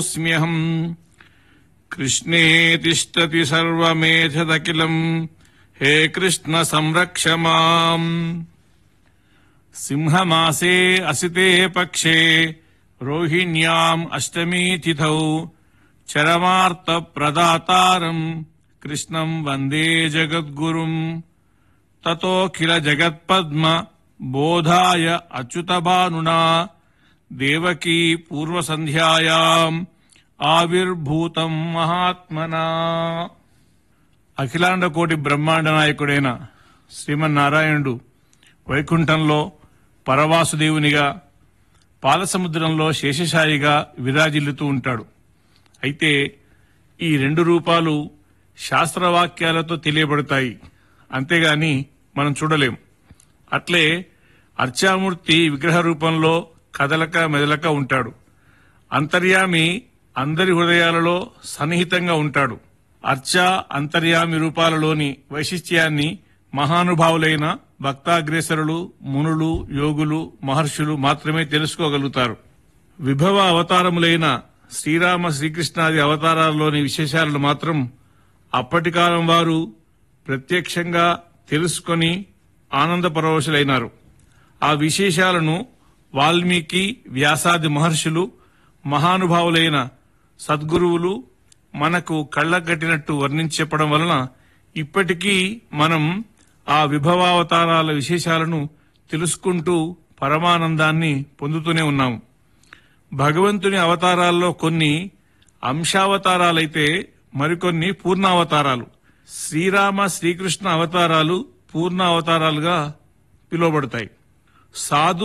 స్మ్యహం కృష్ణే తిష్టతి సర్వమేధదఖిలం హే కృష్ణ సంరక్ష మాం సింహమాసే అసితే పక్షే రోహిణ్యాం అష్టమీ తిథౌ చరమార్త ప్రదాతారం కృష్ణం వందే జగద్గురుం తతోఖిల జగత్పద్మ బోధాయ అచ్యుతభానునా దేవకీ పూర్వసంధ్యాయాం ఆవిర్భూతం మహాత్మనా అఖిలాండ కోటి బ్రహ్మాండ నాయకుడైన శ్రీమన్నారాయణుడు వైకుంఠంలో పరవాసుదేవునిగా పాలసముద్రంలో శేషశాయిగా విరాజిల్లుతూ ఉంటాడు అయితే ఈ రెండు రూపాలు శాస్త్రవాక్యాలతో తెలియబడతాయి అంతేగాని మనం చూడలేం అట్లే అర్చామూర్తి విగ్రహ రూపంలో కదలక మెదలక ఉంటాడు అంతర్యామి అందరి హృదయాలలో సన్నిహితంగా ఉంటాడు అర్చా అంతర్యామి రూపాలలోని వైశిష్ట్యాన్ని మహానుభావులైన భక్తాగ్రేసరులు మునులు యోగులు మహర్షులు మాత్రమే తెలుసుకోగలుగుతారు విభవ అవతారములైన శ్రీరామ శ్రీకృష్ణాది అవతారాల్లోని విశేషాలను మాత్రం అప్పటి కాలం వారు ప్రత్యక్షంగా తెలుసుకొని ఆనందపరవశులైనారు ఆ విశేషాలను వాల్మీకి వ్యాసాది మహర్షులు మహానుభావులైన సద్గురువులు మనకు కళ్ళగట్టినట్టు వర్ణించి చెప్పడం వలన ఇప్పటికీ మనం ఆ విభవావతారాల విశేషాలను తెలుసుకుంటూ పరమానందాన్ని పొందుతూనే ఉన్నాము భగవంతుని అవతారాల్లో కొన్ని అంశావతారాలైతే మరికొన్ని పూర్ణావతారాలు శ్రీరామ శ్రీకృష్ణ అవతారాలు పూర్ణ అవతారాలుగా పిలువబడతాయి సాధు